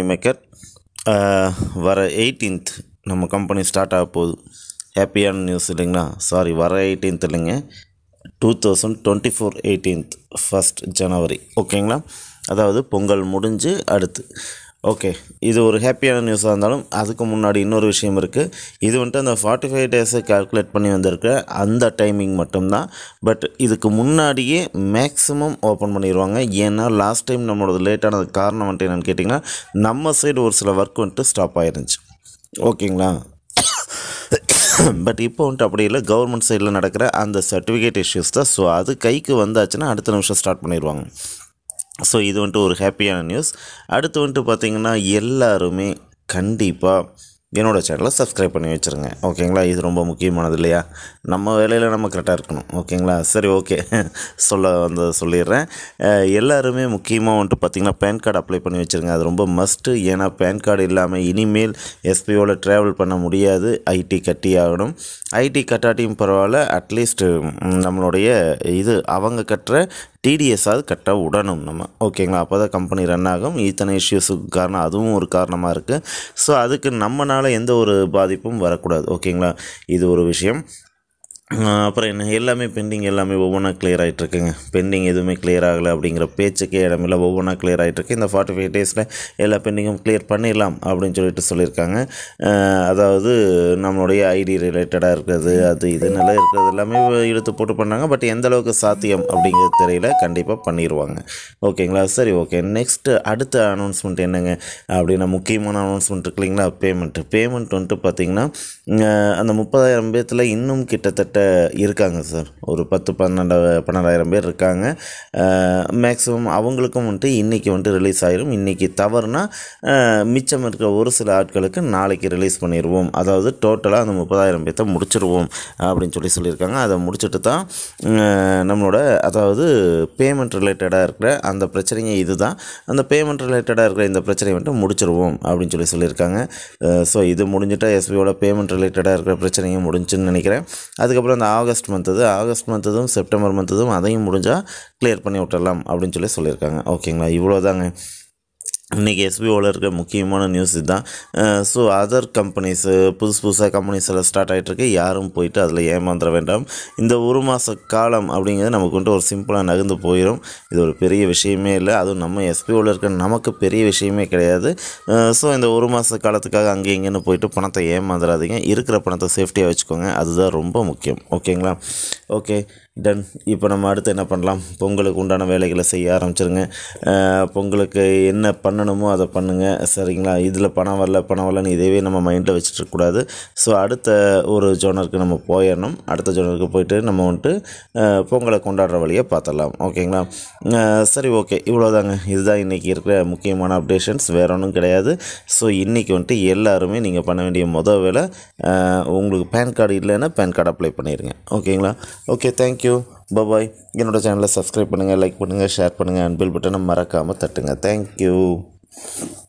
maker வர eighteenth நம்ம company start ஆக போகுது ஹாப்பியான நியூஸ் இல்லைங்களா சாரி வர எயிட்டீன்த் இல்லைங்க two thousand twenty four eighteenth first ஜனவரி ஓகேங்களா அதாவது பொங்கல் முடிஞ்சு அடுத்து ஓகே இது ஒரு ஹாப்பியான நியூஸாக இருந்தாலும் அதுக்கு முன்னாடி இன்னொரு விஷயம் இருக்குது இது வந்துட்டு அந்த ஃபார்ட்டி ஃபைவ் டேஸை கால்குலேட் பண்ணி வந்திருக்க அந்த டைமிங் மட்டும்தான் பட் இதுக்கு முன்னாடியே மேக்ஸிமம் ஓப்பன் பண்ணிடுவாங்க ஏன்னா லாஸ்ட் டைம் நம்மளோட லேட்டானது காரணம் வந்துட்டு என்னென்னு கேட்டிங்கன்னா நம்ம சைடு ஒரு சில ஒர்க் வந்துட்டு ஸ்டாப் ஆயிருந்துச்சு ஓகேங்களா பட் இப்போ வந்துட்டு அப்படி இல்லை கவர்மெண்ட் சைடில் நடக்கிற அந்த சர்டிஃபிகேட் இஷ்யூஸ் தான் ஸோ அது கைக்கு வந்தாச்சுன்னா அடுத்த நிமிஷம் ஸ்டார்ட் பண்ணிடுவாங்க ஸோ இது வந்துட்டு ஒரு ஹாப்பியான நியூஸ் அடுத்து வந்துட்டு பார்த்திங்கன்னா எல்லாருமே கண்டிப்பாக என்னோடய சேனலை சப்ஸ்கிரைப் பண்ணி வச்சுருங்க ஓகேங்களா இது ரொம்ப முக்கியமானது இல்லையா நம்ம வேலையில் நம்ம கரெக்டாக இருக்கணும் ஓகேங்களா சரி ஓகே சொல்ல வந்து சொல்லிடுறேன் அஹ் எல்லாருமே முக்கியமாக வந்துட்டு பார்த்திங்கன்னா பேன் கார்டு அப்ளை பண்ணி வச்சுருங்க அது ரொம்ப மஸ்ட்டு ஏன்னா பேன் கார்டு இல்லாமல் இனிமேல் எஸ்பிஓவில் ட்ராவல் பண்ண முடியாது ஐடி கட்டி ஆகணும் ஐடி கட்டாட்டியும் பரவாயில்ல அட்லீஸ்ட் நம்மளுடைய இது அவங்க கட்டுற டிடிஎஸ்ஸாவது கட்ட விடணும் நம்ம ஓகேங்களா அப்போ தான் கம்பெனி ரன் ஆகும் இத்தனை இஷ்யூஸுக்கு காரணம் அதுவும் ஒரு காரணமாக இருக்குது ஸோ அதுக்கு நம்மனால எந்த ஒரு பாதிப்பும் வரக்கூடாது ஓகேங்களா இது ஒரு விஷயம் ஆஹ் அப்புறம் என்ன எல்லாமே பெண்டிங் எல்லாமே ஒவ்வொன்றா கிளியர் ஆகிட்டுருக்குங்க பெண்டிங் எதுவுமே கிளியர் ஆகலை அப்படிங்கிற பேச்சுக்கே இடமில்ல ஒவ்வொன்றா கிளியர் ஆகிட்டுருக்கு இந்த ஃபார்ட்டி ஃபைவ் டேஸில் எல்லா பெண்டிங்கும் கிளியர் பண்ணிடலாம் அப்படின்னு சொல்லிட்டு சொல்லியிருக்காங்க ஆஹ் அதாவது நம்மளுடைய ஐடி ரிலேட்டடாக இருக்கிறது அது இது நல்லா இருக்கிறது எல்லாமே இழுத்து போட்டு பண்ணாங்க பட் எந்த அளவுக்கு சாத்தியம் அப்படிங்கிறது தெரியல கண்டிப்பாக பண்ணிடுவாங்க ஓகேங்களா சரி ஓகே நெக்ஸ்ட்டு அடுத்த அனௌன்ஸ்மெண்ட் என்னங்க அப்படின்னா முக்கியமான அனௌன்ஸ்மெண்ட் இருக்கு இல்லைங்களா பேமெண்ட் பேமெண்ட் வந்துட்டு பார்த்திங்கன்னா ஆஹ் அந்த முப்பதாயிரம் பேர்த்தில் இன்னும் கிட்டத்தட்ட இருக்காங்க சார் ஒரு பத்து பன்னெண்டு பன்னெண்டாயிரம் பேர் இருக்காங்க மேக்ஸிமம் அவங்களுக்கும் வந்துட்டு இன்றைக்கி வந்துட்டு ரிலீஸ் ஆயிரும் இன்றைக்கி தவறுனா ஆஹ் மிச்சம் இருக்கிற ஒரு சில ஆட்களுக்கு நாளைக்கு ரிலீஸ் பண்ணிடுவோம் அதாவது டோட்டலாக அந்த முப்பதாயிரம் பேர்த்த முடிச்சிருவோம் அப்படின்னு சொல்லி சொல்லியிருக்காங்க அதை முடிச்சுட்டு தான் ஆஹ் நம்மளோட அதாவது பேமெண்ட் ரிலேட்டடாக இருக்கிற அந்த பிரச்சனைங்க இதுதான் அந்த பேமெண்ட் ரிலேட்டடாக இருக்கிற இந்த பிரச்சனையை வந்துட்டு முடிச்சிருவோம் அப்படின்னு சொல்லி சொல்லியிருக்காங்க ஸோ இது முடிஞ்சிட்டா எஸ்பியோட பேமெண்ட் ரிலேட்டடாக இருக்கிற பிரச்சனையும் முடிஞ்சுன்னு நினைக்கிறேன் அதுக்கப்புறம் இந்த ஆகஸ்ட் மந்த்தது ஆகஸ்ட் மந்த்ததும் செப்டம்பர் மந்த்ததும் அதையும் முடிஞ்சால் கிளியர் பண்ணி விட்டுறலாம் அப்படின்னு சொல்லி சொல்லியிருக்காங்க ஓகேங்களா இவ்வளோதாங்க இன்றைக்கி எஸ்பிஓவில் இருக்க முக்கியமான நியூஸ் இதுதான் ஸோ அதர் கம்பெனிஸு புதுசு புதுசாக கம்பெனிஸ் எல்லாம் ஸ்டார்ட் ஆகிட்டுருக்கு யாரும் போயிட்டு அதில் ஏமாந்துட வேண்டாம் இந்த ஒரு மாத காலம் அப்படிங்கிறது நமக்கு வந்துட்டு ஒரு சிம்பிளாக நகர்ந்து போயிடும் இது ஒரு பெரிய விஷயமே இல்லை அதுவும் நம்ம எஸ்பிஓவில் இருக்க நமக்கு பெரிய விஷயமே கிடையாது ஸோ இந்த ஒரு மாத காலத்துக்காக அங்கே இங்கேன்னு போயிட்டு பணத்தை ஏமாந்துடாதீங்க இருக்கிற பணத்தை சேஃப்டியாக வச்சுக்கோங்க அதுதான் ரொம்ப முக்கியம் ஓகேங்களா ஓகே டன் இப்போ நம்ம அடுத்து என்ன பண்ணலாம் பொங்கலுக்கு உண்டான வேலைகளை செய்ய ஆரம்பிச்சிருங்க அஹ் பொங்கலுக்கு என்ன பண்ணணுமோ அதை பண்ணுங்கள் சரிங்களா இதில் பணம் வரல பணம் வரலன்னு இதேவே நம்ம மைண்டில் வச்சுட்டு இருக்கக்கூடாது ஸோ அடுத்த ஒரு ஜோனருக்கு நம்ம போயிடணும் அடுத்த ஜோனருக்கு போயிட்டு நம்ம வந்துட்டு அஹ் பொங்கலை கொண்டாடுற வழியை பார்த்துடலாம் ஓகேங்களா அஹ் சரி ஓகே இவ்வளோதாங்க இதுதான் இன்றைக்கி இருக்கிற முக்கியமான அப்டேஷன்ஸ் வேற ஒன்றும் கிடையாது ஸோ இன்றைக்கி வந்துட்டு எல்லாருமே நீங்கள் பண்ண வேண்டிய மொதல் வேலை அஹ் உங்களுக்கு பேன் கார்டு இல்லைன்னா பேன் கார்டு அப்ளை பண்ணிடுங்க ஓகேங்களா ஓகே தேங்க்யூ பபாய் என்னோட சேனலை சப்ஸ்கிரைப் பண்ணுங்கள் லைக் பண்ணுங்கள் ஷேர் பண்ணுங்கள் அண்ட் பில் பட்டனை மறக்காமல் தட்டுங்க தேங்க்யூ